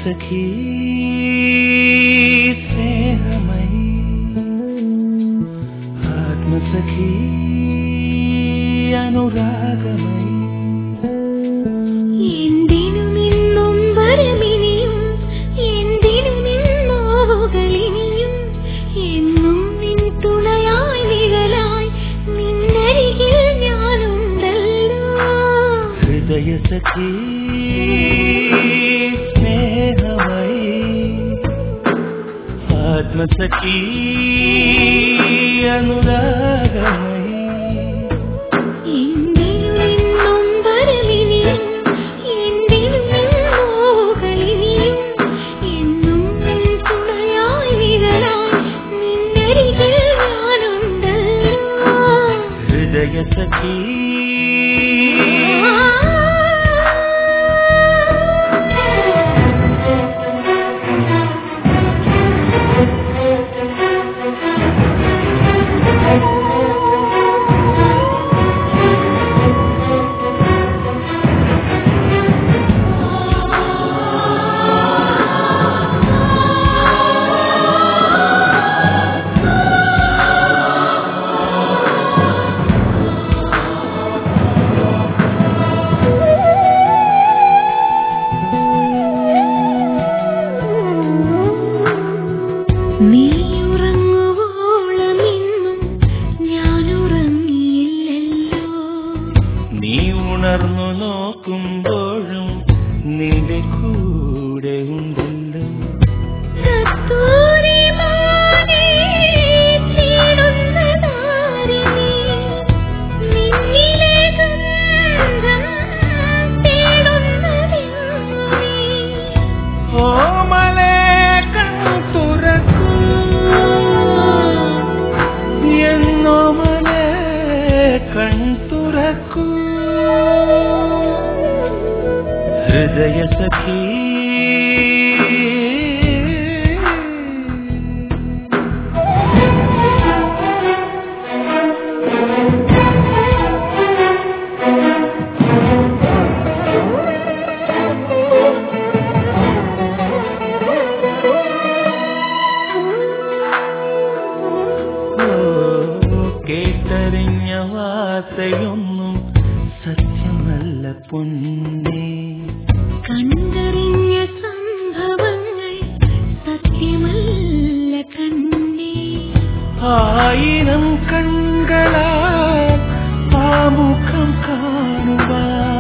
സഖി സ്നേഹമയി ആത്മസഖി അനുരാഗമയി എന്തിനുമെന്നും വരമിനിയും എന്തിനുമെന്നോവുകളിനിയും എന്നും നിൻ തുണയായി നിഴലായി നിന്നരികിൽ ഞാനുണ്ടല്ലോ ഹൃദയ സഖി സ്നേഹമയി ആത്മസഖി അനുരാഗമയി എന്തിനുമെന്നും വരമിനിയും എന്തിനുമെന്നോവുകളിനിയും എന്നും നിൻ തുണയായി നിഴലായി നിന്നരികിൽ ഞാനുണ്ടല്ലോ ഹൃദയ സഖി നീ ഉറങ്ങുവോളം ഇന്നും ഞാൻ ഉറങ്ങിയില്ലല്ലോ നീ ഉണർന്നു നോക്കുമ്പോഴും നിന്റെ കൂടെ ഉണ്ടല്ലോ കസ്തൂരി മാനേ തേടുന്ന താരിണി നിന്നിലെ ഗന്ധം തേടുന്നതെങ്ങു നീ ഓമലേ കൺ തുറക്കൂ എന്നോമലേ കൺ തുറക്കൂ ഹൃദയ സഖി ഓ, കേട്ടറിഞ്ഞ വാർത്തയൊന്നും സത്യമല്ല പൊന്നേ കണ്ടറിഞ്ഞ സംഭവങ്ങൾ സത്യമല്ല കണ്ണേ ആയിരം കൺകളാൽ ആ മുഖം കാണുവാൻ